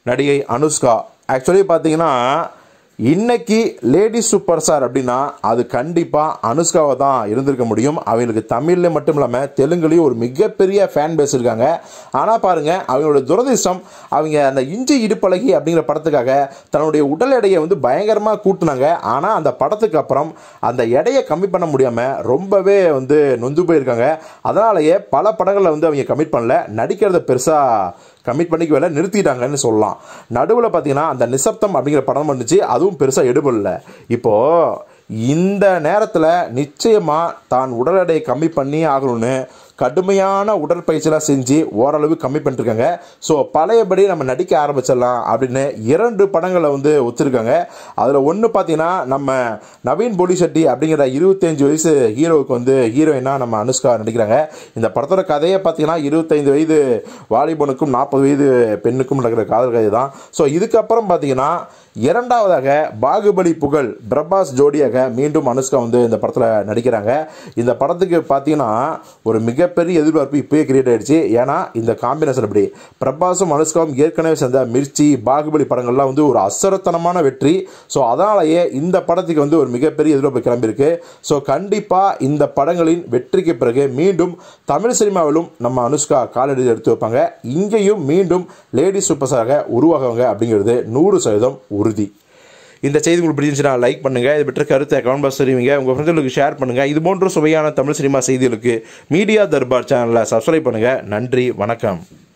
நடிகை அனுஷ்கா ஆக்சுவலி பார்த்தீங்கன்னா இன்னைக்கு லேடி சூப்பர் ஸ்டார் அப்படின்னா அது கண்டிப்பாக அனுஷ்காவை தான் இருந்திருக்க முடியும் அவங்களுக்கு தமிழில் மட்டும் இல்லாமல் தெலுங்குலேயும் ஒரு மிகப்பெரிய ஃபேன் பேஸ் இருக்காங்க ஆனால் பாருங்க அவங்களோட துரதிர்ஷ்டம் அவங்க அந்த இஞ்சி இடுப்பழகி அப்படிங்கிற படத்துக்காக தன்னுடைய உடல் எடையை வந்து பயங்கரமாக கூட்டினாங்க ஆனால் அந்த படத்துக்கு அப்புறம் அந்த எடையை கம்மி பண்ண முடியாமல் ரொம்பவே வந்து நொந்து போயிருக்காங்க அதனாலேயே பல படங்களில் வந்து அவங்க கமிட் பண்ணல நடிக்கிறத பெருசாக கமிட் பண்ணிக்க வேலை நிறுத்திட்டாங்கன்னு சொல்லலாம் நடுவில் பார்த்தீங்கன்னா அந்த நிசப்தம் அப்படிங்கிற படம் வந்துச்சு அதுவும் பெருசாக எடுபடல இப்போது இந்த நேரத்தில் நிச்சயமாக தான் உடல் எடையை கம்மி பண்ணி ஆகணும்னு கடுமையான உடற்பயிற்சியெல்லாம் செஞ்சு ஓரளவு கம்மி பண்ணிருக்காங்க ஸோ பழையபடி நம்ம நடிக்க ஆரம்பிச்சிடலாம் அப்படின்னு இரண்டு படங்களை வந்து ஒத்துருக்காங்க அதில் ஒன்று பார்த்தீங்கன்னா நம்ம நவீன் போலி செட்டி அப்படிங்கிற இருபத்தஞ்சு வயசு ஹீரோவுக்கு வந்து ஹீரோயினாக நம்ம அனுஷ்கா நடிக்கிறாங்க இந்த படத்தோட கதையை பார்த்தீங்கன்னா இருபத்தைந்து வயது வாலிபனுக்கும் நாற்பது வயது பெண்ணுக்கும் நடக்கிற காதல் கதை தான் ஸோ இதுக்கப்புறம் பார்த்தீங்கன்னா இரண்டாவதாக பாகுபலி புகழ் பிரபாஸ் ஜோடியாக மீண்டும் அனுஷ்கா வந்து இந்த படத்தில் நடிக்கிறாங்க இந்த படத்துக்கு பார்த்தீங்கன்னா ஒரு மிகப்பெரிய எதிர்பார்ப்பு இப்போயே கிரியேட் ஆயிடுச்சு ஏன்னா இந்த காம்பினேஷன் அப்படி பிரபாஸும் அனுஷ்காவும் ஏற்கனவே சேர்ந்த மிர்ச்சி பாகுபலி படங்கள்லாம் வந்து ஒரு அசரத்தனமான வெற்றி ஸோ அதனாலேயே இந்த படத்துக்கு வந்து ஒரு மிகப்பெரிய எதிர்பார்ப்பு கிளம்பியிருக்கு ஸோ கண்டிப்பாக இந்த படங்களின் வெற்றிக்கு பிறகு மீண்டும் தமிழ் சினிமாவிலும் நம்ம அனுஷ்கா காலடி எடுத்து வைப்பாங்க இங்கேயும் மீண்டும் லேடி சூப்பர் ஸ்டாராக உருவாகுவாங்க அப்படிங்கிறது நூறு சதவீதம் உறுதி இந்த செய்தி உங்களுக்கு பிடிச்சிருந்துச்சுன்னா லைக் பண்ணுங்கள் இது பெற்ற கருத்தை கமெண்ட் பாக்ஸ் தெரிவிங்க உங்கள் ஃப்ரெண்ட்களுக்கு ஷேர் பண்ணுங்கள் இது போன்ற சுவையான தமிழ் சினிமா செய்திகளுக்கு மீடியா தர்பார் சேனலை சப்ஸ்கிரைப் பண்ணுங்கள் நன்றி வணக்கம்